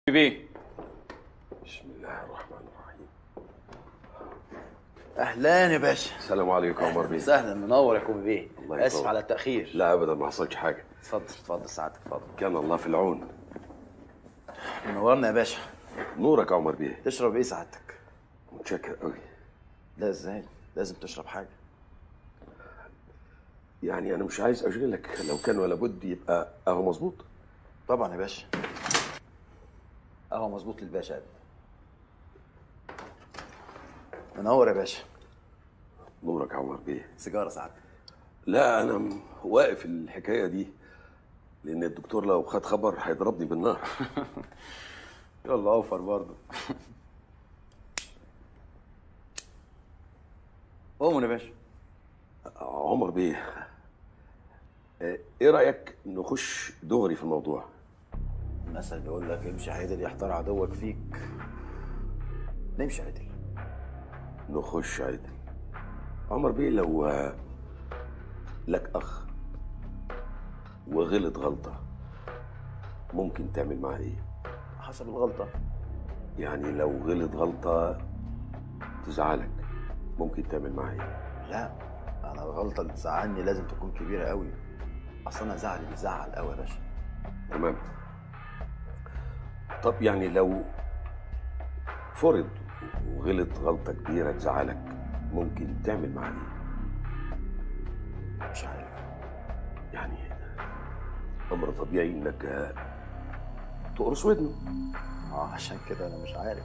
بيه بسم الله الرحمن الرحيم اهلا يا باشا السلام عليكم يا عمر بيه سهلا منور يا كوبي بيه الله اسف يطول. على التاخير لا ابدا ما حصلش حاجه اتفضل اتفضل سعادتك اتفضل كان الله في العون منورنا يا باشا نورك يا عمر بيه تشرب ايه سعادتك متشكر قوي لا ازاي لازم تشرب حاجه يعني انا مش عايز اشغلك لو كان ولا بد يبقى اهو مظبوط طبعا يا باشا اهو مظبوط للباشا يا ابني. منور يا باشا نورك يا عمر بيه سيجاره سعادتك لا انا م- واقف الحكايه دي لان الدكتور لو خد خبر هيضربني بالنار يلا اوفر برضه قوموا يا باشا عمر بيه آه، ايه رايك نخش دغري في الموضوع المثل بيقول لك امشي عدل يحتار عدوك فيك نمشي عدل نخش عدل عمر بيه لو آه، لك اخ وغلط غلطه ممكن تعمل معاه ايه حسب الغلطه يعني لو غلط غلطه تزعلك ممكن تعمل معاه ايه لا انا الغلطه اللي تزعلني لازم تكون كبيره قوي اصل انا زعلي بيزعل قوي يا باشا تمام طب يعني لو فرض وغلط غلطه كبيره تزعلك ممكن تعمل معاه ايه مش عارف يعني امر طبيعي انك آه، تقرص ودنه اه عشان كده انا مش عارف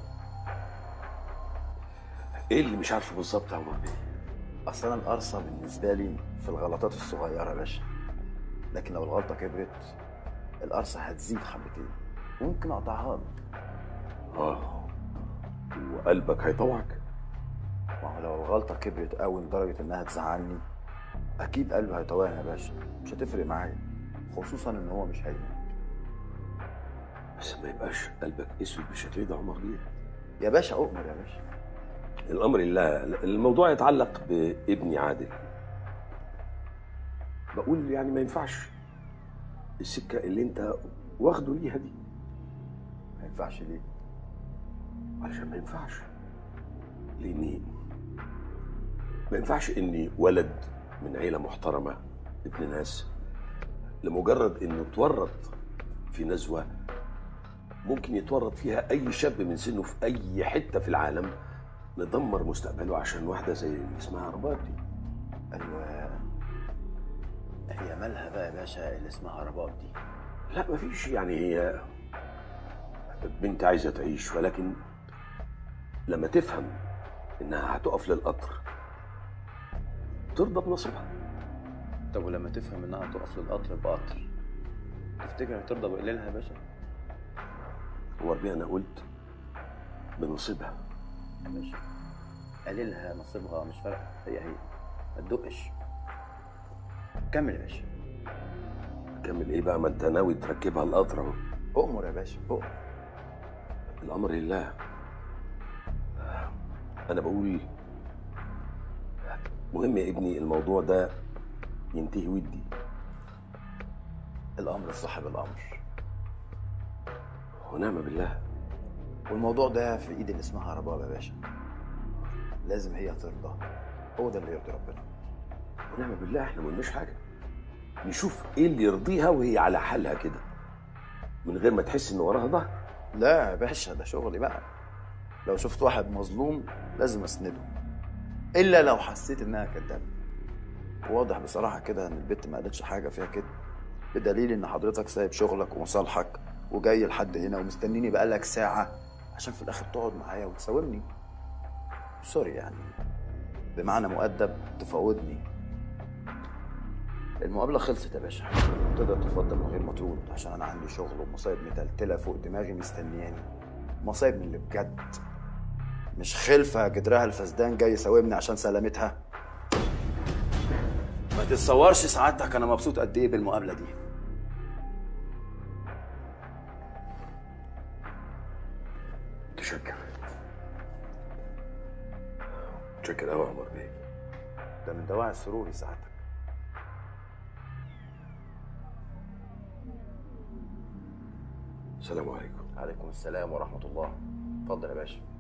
ايه اللي مش عارفه بالظبط يا عمر بيه اصل انا القرصه بالنسبه لي في الغلطات الصغيره يا باشا لكن لو الغلطه كبرت القرصه هتزيد حبتين وممكن اقطعها لك اه وقلبك هيطوعك ما هو لو الغلطه كبرت قوي لدرجه انها تزعلني اكيد قلبي هيطوعني يا باشا مش هتفرق معايا خصوصا ان هو مش هيموت بس ما يبقاش قلبك اسود بالشكل ده يا عمر بيه يا باشا اؤمر يا باشا الامر لله الموضوع يتعلق بابني عادل بقول يعني ما ينفعش السكه اللي انت واخده ليها دي ما ينفعش ليه علشان ما ينفعش لاني ما ينفعش اني ولد من عيله محترمه ابن ناس لمجرد انه اتورط في نزوه ممكن يتورط فيها اي شاب من سنه في اي حته في العالم ندمر مستقبله عشان واحده زي اللي اسمها رباب دي ايوه هي مالها بقى يا باشا اللي اسمها رباب دي لا مفيش يعني هي بنت عايزه تعيش ولكن لما تفهم انها هتقف للقطر ترضى بنصيبها طب ولما تفهم انها تقف للقطر بقطر تفتكر هترضى بقليلها يا باشا هو ربيع انا قلت بنصيبها يا باشا قليلها نصيبها مش فارقه هي هي ما تدقش كمل يا باشا كمل ايه بقى ما انت ناوي تركبها القطر اهو اؤمر يا باشا اؤمر الامر لله انا بقول مهم يا ابني الموضوع ده ينتهي ودي الامر صاحب الامر ونعم بالله والموضوع ده في ايد اللي اسمها رباب يا باشا لازم هي ترضى هو ده اللي يرضي ربنا ونعم بالله احنا ما قلناش حاجه نشوف ايه اللي يرضيها وهي على حالها كده من غير ما تحس ان وراها ظهر لا يا باشا ده شغلي بقى لو شفت واحد مظلوم لازم اسنده الا لو حسيت انها كدابه واضح بصراحه كده ان البت ما قالتش حاجه فيها كده بدليل ان حضرتك سايب شغلك ومصالحك وجاي لحد هنا ومستنيني بقالك ساعه عشان في الاخر تقعد معايا وتساومني سوري يعني بمعنى مؤدب تفاوضني المقابله خلصت يا باشا تقدر تتفضل من غير ما ترد عشان انا عندي شغل ومصايب متلتله فوق دماغي مستنياني مصايب من اللي بجد مش خلفة جدرها الفسدان جاي يساومني عشان سلامتها ما تتصورش سعادتك انا مبسوط قد ايه بالمقابله دي متشكر متشكر قوي يا عمر بيه ده من دواعي سروري سعادتك السلام عليكم عليكم السلام ورحمه الله اتفضل يا باشا